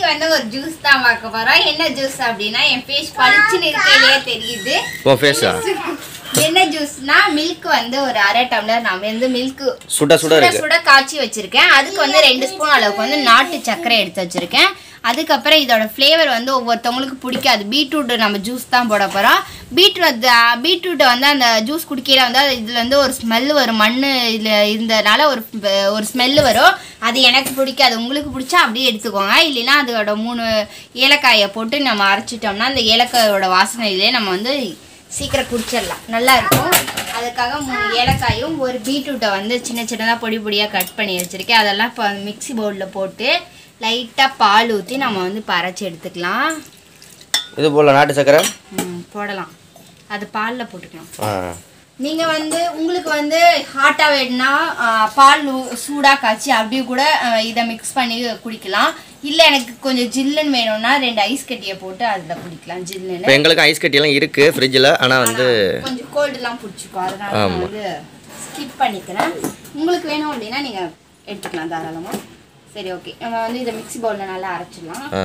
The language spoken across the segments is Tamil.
வந்து ஒரு ஜூஸ் தான் பார்க்க போறோம் என்ன ஜூஸ் அப்படின்னா என் ஃபேஸ் பளிச்சுன்னு இருக்கையிலே தெரியுது உன் ஃபேஸா என்ன ஜூஸ்னா மில்க் வந்து ஒரு அரை டம்ளர் நான் வந்து மில்க் சுட சுட சுட இருக்கு சுட காய்ச்சி வச்சிருக்கேன் அதுக்கு வந்து ரெண்டு ஸ்பூன் அளவுக்கு வந்து நாட்டு சர்க்கரை எடுத்து வச்சிருக்கேன் அதுக்கப்புறம் இதோட ஃப்ளேவர் வந்து ஒவ்வொருத்தவங்களுக்கு பிடிக்காது பீட்ரூட் நம்ம ஜூஸ் தான் போட போகிறோம் பீட்ரூட் பீட்ரூட்டை வந்து அந்த ஜூஸ் குடிக்கையில வந்து அது இதில் வந்து ஒரு ஸ்மெல் வரும் மண் இதில் இருந்ததுனால ஒரு ஒரு ஸ்மெல் வரும் அது எனக்கு பிடிக்காது உங்களுக்கு பிடிச்சா அப்படியே எடுத்துக்கோங்க இல்லைன்னா அதோட மூணு ஏலக்காயை போட்டு நம்ம அரைச்சிட்டோம்னா அந்த ஏலக்காயோட வாசனையிலே நம்ம வந்து சீக்கிரம் குடிச்சிடலாம் நல்லா இருக்கும் அதுக்காக மூணு ஏலக்காயும் ஒரு பீட்ரூட்டை வந்து சின்ன சின்னதாக பொடி பொடியாக கட் பண்ணி வச்சுருக்கேன் அதெல்லாம் இப்போ மிக்ஸி பவுலில் போட்டு லைட்டாக பால் ஊற்றி நம்ம வந்து பறைச்சி எடுத்துக்கலாம் இது போல நாட்டு சக்கரை ம், போடலாம் அது பாலில் போட்டுக்கலாம் ஆ நீங்கள் வந்து உங்களுக்கு வந்து ஹாட்டாக வேணும்னா ஆ, பால் ஊ- சூடா காய்ச்சி அப்படியே கூட ஆ, இதை மிக்ஸ் பண்ணி குடிக்கலாம் இல்லை எனக்கு கொஞ்சம் ஜில்லுன்னு வேணும்னா ரெண்டு ஐஸ் கட்டியை போட்டு அதில் குடிக்கலாம் ஜில்லுன்னு இப்போ எங்களுக்கு ஐஸ் கட்டியெல்லாம் இருக்கு ஃப்ரிட்ஜில் ஆனால் வந்து கொஞ்சம் கோல்டுலாம் பிடிச்சிக்கும் அதனால நான் ஆமா. வந்து ஸ்கிப் பண்ணிக்கிறேன் உங்களுக்கு வேணும் அப்படின்னா நீங்கள் எடுத்துக்கலாம் தாராளமாக சரி ஓகே நம்ம வந்து இதை மிக்ஸி பவுலில் நல்லா அரைச்சிடலாம் ஆ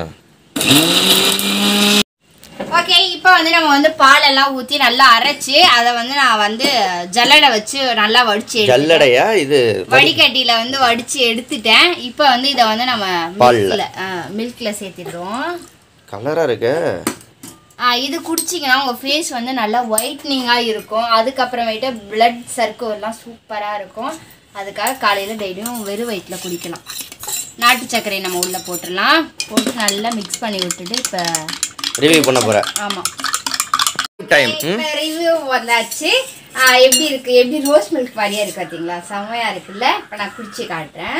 ஓகே இப்போ வந்து நம்ம வந்து பாலெல்லாம் ஊற்றி நல்லா அரைச்சி அதை வந்து நான் வந்து ஜல்லடை வச்சு நல்லா வடிச்சு எடுத்துட்டேன். ஜல்லடையா இது வடிகட்டியில வந்து வடிச்சு எடுத்துட்டேன் இப்போ வந்து இதை வந்து நம்ம பால்ல. மில்க்ல மில்க்ல சேர்த்திடுறோம் கலராக இருக்கு ஆ, இது குடிச்சிங்கன்னா உங்கள் ஃபேஸ் வந்து நல்லா ஒயிட்னிங்காக இருக்கும் அதுக்கப்புறமேட்டு பிளட் சர்க்கிள்லாம் சூப்பராக இருக்கும் அதுக்காக காலையில் டெய்லியும் வெறும் வயிற்றில் குடிக்கலாம் நாட்டு சர்க்கரை நம்ம உள்ளே போட்டுடலாம் போட்டு நல்லா மிக்ஸ் பண்ணி விட்டுட்டு இப்போ ரிவ்யூ பண்ண போகிறேன் ஆமாம் டைம் ம் இப்போ ரிவ்யூ வந்தாச்சு ஆ, எப்படி இருக்கு எப்படி ரோஸ் மில்க் மாதிரியா இருக்கு பார்த்தீங்களா செம்மையா இருக்குல்ல இப்போ நான் குடிச்சு காட்டுறேன்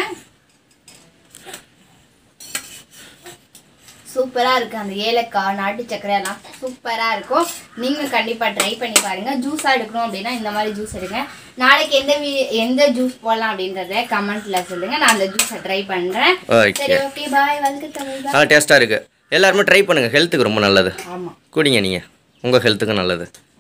சூப்பராக இருக்குது அந்த ஏலக்காய் நாட்டு சர்க்கரை எல்லாம் சூப்பராக இருக்கும் நீங்களும் கண்டிப்பாக ட்ரை பண்ணி பாருங்கள் ஜூஸாக எடுக்கணும் அப்படின்னா இந்த மாதிரி ஜூஸ் எடுங்க நாளைக்கு எந்த வீ எந்த ஜூஸ் போடலாம் அப்படின்றத கமெண்ட்டில் சொல்லுங்கள் நான் அந்த ஜூஸை ட்ரை பண்ணுறேன் ஓகே சரி ஓகே பாய் வந்து தமிழ் நல்லா டேஸ்ட்டாக இருக்குது எல்லாருமே ட்ரை பண்ணுங்கள் ஹெல்த்துக்கு ரொம்ப நல்லது ஆமாம் குடிங்க நீங்கள் உங்கள் ஹெல்த்துக்கு நல்லது